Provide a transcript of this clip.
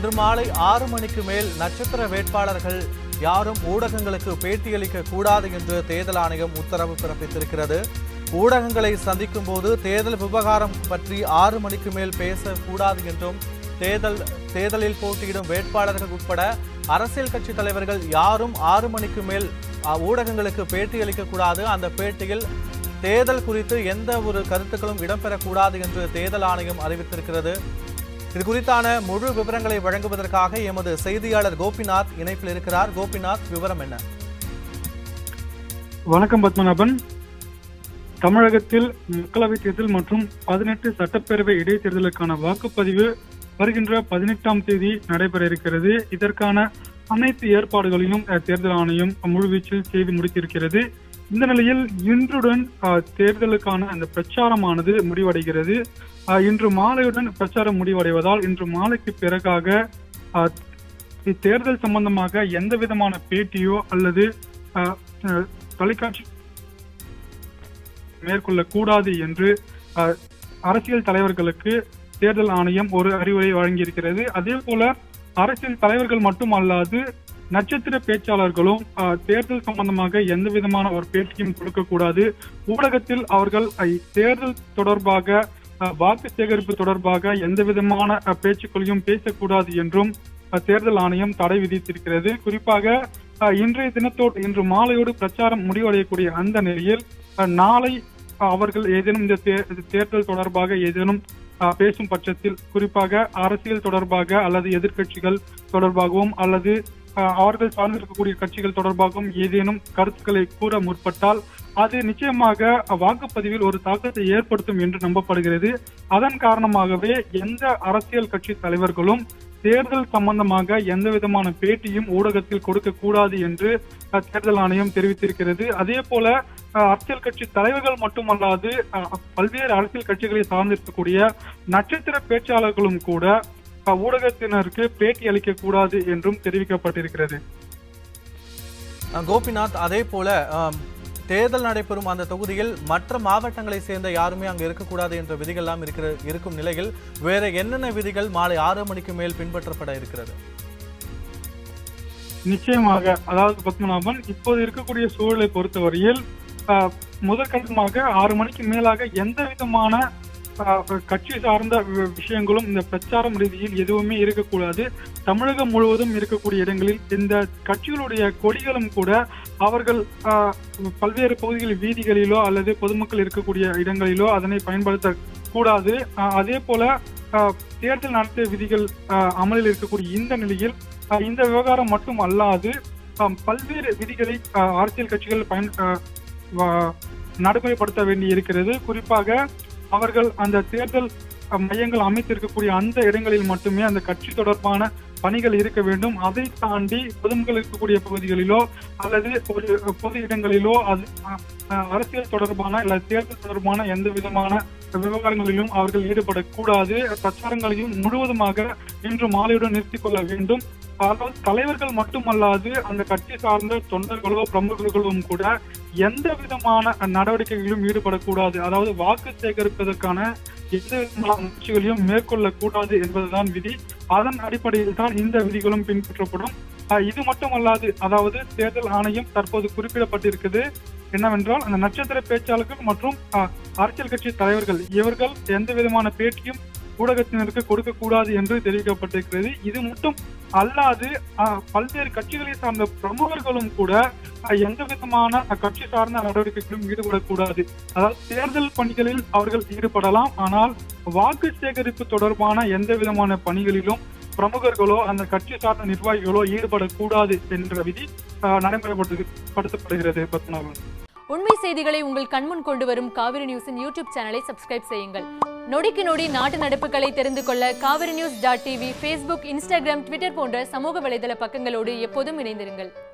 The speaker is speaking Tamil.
இன்று மாலை ஆறு மணிக்கு மேல் நட்சத்திர வேட்பாளர்கள் யாரும் ஊடகங்களுக்கு பேட்டியளிக்க கூடாது என்று தேர்தல் ஆணையம் உத்தரவு பிறப்பித்திருக்கிறது ஊடகங்களை சந்திக்கும் போது தேர்தல் விவகாரம் பற்றி ஆறு மணிக்கு மேல் பேசக்கூடாது என்றும் தேர்தல் தேர்தலில் போட்டியிடும் வேட்பாளர்கள் உட்பட அரசியல் கட்சி தலைவர்கள் யாரும் ஆறு மணிக்கு மேல் அ, ஊடகங்களுக்கு பேட்டியளிக்க கூடாது அந்த பேட்டியில் தேர்தல் குறித்து எந்த ஒரு கருத்துக்களும் இடம்பெறக்கூடாது என்று தேர்தல் ஆணையம் அறிவித்திருக்கிறது இது குறித்தான முழு விவரங்களை வழங்குவதற்காக எமது செய்தியாளர் கோபிநாத் இணைப்பில் இருக்கிறார் கோபிநாத் விவரம் என்ன வணக்கம் பத்மநாபன் தமிழகத்தில் மக்களவைத் தேர்தல் மற்றும் பதினெட்டு சட்டப்பேரவை இடைத்தேர்தலுக்கான வாக்குப்பதிவு வருகின்ற பதினெட்டாம் தேதி நடைபெற இருக்கிறது இதற்கான அனைத்து ஏற்பாடுகளையும் அஹ், தேர்தல் ஆணையம் முழுவீச்சில் செய்து முடித்திருக்கிறது இந்த நிலையில் இன்றுடன் அஹ், தேர்தலுக்கான அந்த பிரச்சாரமானது முடிவடைகிறது அஹ், இன்று மாலையுடன் பிரச்சாரம் முடிவடைவதால் இன்று மாலைக்கு பிறகாக அஹ், இத்தேர்தல் சம்பந்தமாக எந்த விதமான பேட்டியோ அல்லது அஹ், அஹ், தொலைக்காட்சி மேற்கொள்ளக்கூடாது என்று அஹ், அரசியல் தலைவர்களுக்கு தேர்தல் ஆணையம் ஒரு அறிவுரை வழங்கியிருக்கிறது அதே போல அரசியல் தலைவர்கள் மட்டுமல்லாது நட்சத்திர பேச்சாளர்களும் அஹ், தேர்தல் சம்பந்தமாக எந்த விதமான ஒரு பேட்டியும் கொடுக்கக்கூடாது ஊடகத்தில் அவர்கள் அஹ், தேர்தல் தொடர்பாக அஹ், வாக்கு சேகரிப்பு தொடர்பாக எந்த விதமான அஹ், பேச்சுக்களையும் பேசக்கூடாது என்றும் அஹ், தேர்தல் ஆணையம் தடை விதித்திருக்கிறது குறிப்பாக அஹ், இன்றைய தினத்தோடு இன்று மாலையோடு பிரச்சாரம் முடிவடையக்கூடிய அந்த நிலையில் அஹ், நாளை அஹ், அவர்கள் ஏதேனும் இந்த தே- இந்த தேர்தல் தொடர்பாக ஏதேனும் அஹ், பேசும் பட்சத்தில் குறிப்பாக அரசியல் தொடர்பாக அல்லது எதிர்க்கட்சிகள் தொடர்பாகவும் அல்லது அஹ், அவர்கள் சார்ந்திருக்கக்கூடிய கட்சிகள் தொடர்பாகவும் ஏதேனும் கருத்துக்களை கூற முற்பட்டால் அது நிச்சயமாக வாக்குப்பதிவில் ஒரு தாக்கத்தை ஏற்படுத்தும் என்று நம்பப்படுகிறது அதன் காரணமாகவே எந்த அரசியல் கட்சி தலைவர்களும் தேர்தல் சம்பந்தமாக எந்த விதமான பேட்டியும் ஊடகத்தில் கொடுக்க கூடாது என்று அஹ், தேர்தல் ஆணையம் தெரிவித்திருக்கிறது அதே போல அஹ், அரசியல் கட்சி தலைவர்கள் மட்டுமல்லாது அஹ், பல்வேறு அரசியல் கட்சிகளை சார்ந்திருக்கக்கூடிய நட்சத்திர பேச்சாளர்களும் கூட அஹ், ஊடகத்தினருக்கு பேட்டி அளிக்க கூடாது என்றும் தெரிவிக்கப்பட்டிருக்கிறது அஹ், கோபிநாத் அதே போல ஆம், தேர்தல் நடைபெறும் அந்த தொகுதியில் மற்ற மாவட்டங்களை சேர்ந்த யாருமே அங்கு இருக்கக்கூடாது என்ற விதிகள்லாம் இருக்கிற இருக்கும் நிலையில் வேற என்னென்ன விதிகள் மாலை ஆறு மணிக்கு மேல் பின்பற்றப்பட இருக்கிறது நிச்சயமாக அதாவது பத்மநாபன் இப்போது இருக்கக்கூடிய சூழலை பொறுத்தவரையில் ஆஹ், முதற்கட்டமாக ஆறு மணிக்கு மேலாக எந்த விதமான ஆஹ், கட்சி சார்ந்த வி- விஷயங்களும் இந்த பிரச்சாரம் ரீதியில் எதுவுமே இருக்கக்கூடாது தமிழகம் முழுவதும் இருக்கக்கூடிய இடங்களில் இந்த கட்சிகளுடைய கொடிகளும் கூட அவர்கள் ஆஹ், பல்வேறு பகுதிகளில் வீதிகளிலோ அல்லது பொதுமக்கள் இருக்கக்கூடிய இடங்களிலோ அதனை பயன்படுத்த கூடாது ஆஹ், அதே போல ஆஹ், தேர்தல் நடத்தை விதிகள் ஆஹ், அமலில் இருக்கக்கூடிய இந்த நிலையில் ஆஹ், இந்த விவகாரம் மட்டும் அல்லாது ஆஹ், பல்வேறு விதிகளை ஆஹ், அரசியல் கட்சிகள் பயன் ஆஹ், வ- நடைமுறைப்படுத்த வேண்டி இருக்கிறது குறிப்பாக அவர்கள் அந்த தேர்தல் அஹ், மையங்கள் அமைத்திருக்கக்கூடிய அந்த இடங்களில் மட்டுமே அந்த கட்சி தொடர்பான பணிகள் இருக்க வேண்டும் அதை தாண்டி பொதுமக்கள் இருக்கக்கூடிய பகுதிகளிலோ அல்லது ஒரு பொது இடங்களிலோ அது அஹ், அஹ், அரசியல் தொடர்பான அல்லது தேர்தல் தொடர்பான எந்த விதமான விவகாரங்களிலும் அவர்கள் ஈடுபடக்கூடாது பிரச்சாரங்களையும் முழுவதுமாக இன்று மாலையுடன் நிறுத்திக் கொள்ள வேண்டும் அதாவது தலைவர்கள் மட்டுமல்லாது அந்த கட்சி சார்ந்த தொண்டர்களோ பிரமுகர்களும் கூட எந்த விதமான நடவடிக்கைகளிலும் ஈடுபடக்கூடாது அதாவது வாக்கு சேகரிப்பதற்கான எந்த விதமான முயற்சிகளையும் மேற்கொள்ளக்கூடாது என்பதுதான் விதி அதன் அடிப்படையில் தான் இந்த விதிகளும் பின்பற்றப்படும் ஆஹ் இது மட்டுமல்லாது அதாவது தேர்தல் ஆணையம் தற்போது குறிப்பிடப்பட்டிருக்குது என்னவென்றால் அந்த நட்சத்திர பேச்சாளர்கள் மற்றும் ஆஹ், அரசியல் கட்சி தலைவர்கள் இவர்கள் எந்த விதமான பேட்டியும் ஊடகத்தினருக்கு கொடுக்க கூடாது என்று தெரிவிக்கப்பட்டிருக்கிறது இது மட்டும் அல்லாது ஆஹ், பல்வேறு கட்சிகளை சார்ந்த பிரமுகர்களும் கூட ஆஹ், எந்த விதமான அஹ், கட்சி சார்ந்த நடவடிக்கைகளிலும் ஈடுபடக்கூடாது அதாவது தேர்தல் பணிகளில் அவர்கள் ஈடுபடலாம் ஆனால் வாக்கு சேகரிப்பு தொடர்பான எந்த விதமான பணிகளிலும் பிரமுகர்களோ அந்த கட்சி சார்ந்த நிர்வாகிகளோ ஈடுபடக்கூடாது என்ற விதி ஆஹ், நடைமுறைப்படுத்தப்படுகிறது பத்மநாபன் உண்மை செய்திகளை உங்கள் கண்முன் கொண்டு வரும் காவிரி நியூஸின் யூடியூப் சேனலை சப்ஸ்கிரைப் செய்யுங்கள் நொடிக்கு நொடி நாட்டு நடப்புகளை தெரிந்து கொள்ள Kaveri news dot TV Facebook Instagram Twitter போன்ற சமூக வலைதள பக்கங்களோடு எப்போதும் இணைந்திருங்கள்